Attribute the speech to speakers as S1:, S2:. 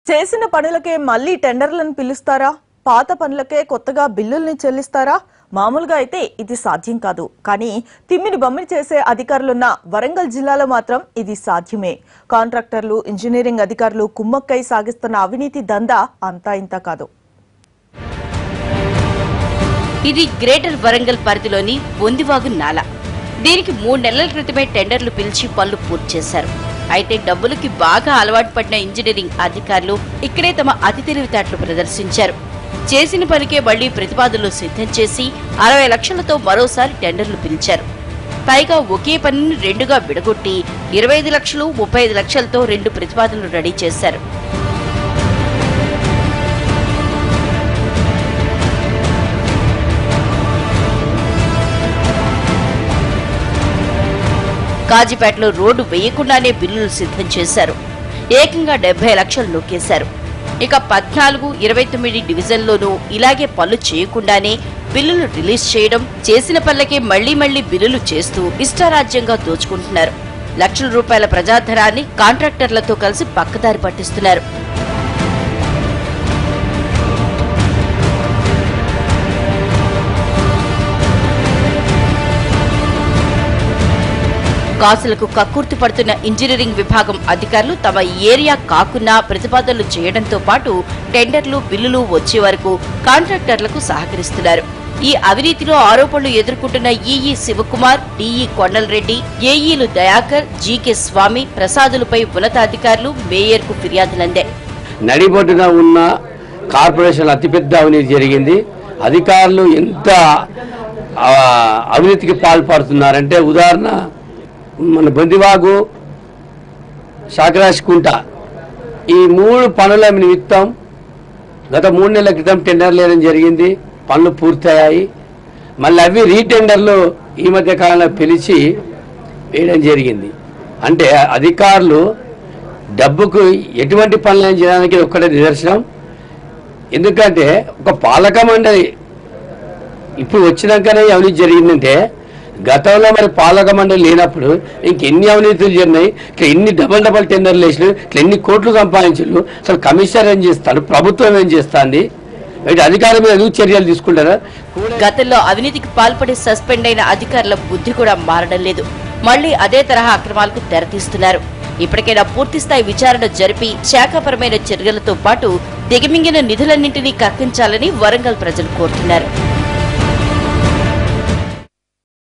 S1: చేసిన పనులకే మళ్ళీ టెండర్లను పిలుస్తారా పాత పనులకే కొత్తగా బిల్లుల్ని చెల్లిస్తారా మామూలుగా అయితే ఇది సాధ్యం కాదు కానీ తిమ్మిని బమ్మిని చేసే అధికారులున్న వరంగల్ జిల్లాలో మాత్రం ఇది సాధ్యమే కాంట్రాక్టర్లు ఇంజనీరింగ్ అధికారులు కుమ్మక్కై సాగిస్తున్న అవినీతి దందా అంతా ఇంత కాదు
S2: ఇది గ్రేటర్ వరంగల్ పరిధిలోని బొందివాగు నాల దీనికి మూడు నెలల క్రితమే టెండర్లు పిలిచి పనులు పూర్తి చేశారు అయితే డబ్బులకి బాగా అలవాటు పడిన ఇంజనీరింగ్ అధికారులు ఇక్కడే తమ అతి తెలివితేటలు ప్రదర్శించారు చేసిన పనికే మళ్లీ ప్రతిపాదనలు సిద్ధం చేసి అరవై లక్షలతో మరోసారి టెండర్లు పిలిచారు పైగా ఒకే పనిని రెండుగా విడగొట్టి ఇరవై ఐదు లక్షలు ముప్పై ఐదు లక్షలతో రెండు ప్రతిపాదనలు రెడీ చేశారు కాజీపేటలో రోడ్డు వేయకుండానే బిల్లులు సిద్ధం చేశారు ఏకంగా డెబ్బై లక్షలు నొక్కేశారు ఇక పద్నాలుగు ఇరవై తొమ్మిది డివిజన్లోనూ ఇలాగే పనులు చేయకుండానే బిల్లులు రిలీజ్ చేయడం చేసిన పనులకే మళ్లీ మళ్లీ బిల్లులు చేస్తూ ఇష్టారాజ్యంగా దోచుకుంటున్నారు లక్షల రూపాయల ప్రజాధనాన్ని కాంట్రాక్టర్లతో కలిసి పక్కదారి పట్టిస్తున్నారు కాసులకు కక్కుర్తి పడుతున్న ఇంజనీరింగ్ విభాగం అధికారులు తమ ఏరియా కాకున్నా ప్రతిపాదనలు చేయడంతో పాటు టెండర్లు బిల్లులు వచ్చే వరకు కాంట్రాక్టర్లకు సహకరిస్తున్నారు ఈ అవినీతిలో ఆరోపణలు ఎదుర్కొంటున్న ఈఈ శివకుమార్ డిఈ కొండలరెడ్డి ఏఈలు దయాకర్ జీకే స్వామి ప్రసాదులపై ఉన్నతాధికారులు మేయర్కు ఫిర్యాదులందాయి
S3: నడిబొడ్డున ఉన్న కార్పొరేషన్ అతిపెద్ద అవినీతి జరిగింది అధికారులు ఎంత ఆ, అవినీతికి పాల్పడుతున్నారంటే ఉదాహరణ మన బొందివాగు శాకరాశకుంట ఈ మూడు పనుల నిమిత్తం గత మూడు నెలల క్రితం టెండర్ లేదని జరిగింది పనులు పూర్తయ్యాయి మళ్ళీ అవి రీటెండర్లు ఈ మధ్య కాలంలో పిలిచి వేయడం జరిగింది అంటే అధికారులు డబ్బుకు ఎటువంటి పనులు చేయడానికి ఇది ఒక్కటే నిదర్శనం ఎందుకంటే ఒక పాలక మండలి ఇప్పుడు వచ్చినాకనే ఈ అవినీతి జరిగిందంటే గతంలో మరి పాలక మండలి లేనప్పుడు ఇంకెన్ని అవినీతులు జరిగినాయి ఇట్లా ఎన్ని డబల్ డబల్ టెండర్లు వేసినాయి ఇట్లా ఎన్ని కోట్లు సంపాదించారు అసలు కమిషనర్ ఏం చేస్తాడు ప్రభుత్వం ఏం చేస్తుంది వీటి అధికారుల మీద ఎందుకు చర్యలు తీసుకుంటారా
S2: గతంలో అవినీతికి పాల్పడి సస్పెండ్ అయిన అధికారుల బుద్ధి కూడా మారడం లేదు మళ్లీ అదే తరహా అక్రమాలకు తెరతీస్తున్నారు ఇప్పటికైనా పూర్తిస్థాయి విచారణ జరిపి శాఖాపరమైన చర్యలతో పాటు దిగమింగిన నిధులన్నింటినీ కక్కించాలని వరంగల్ ప్రజలు కోరుతున్నారు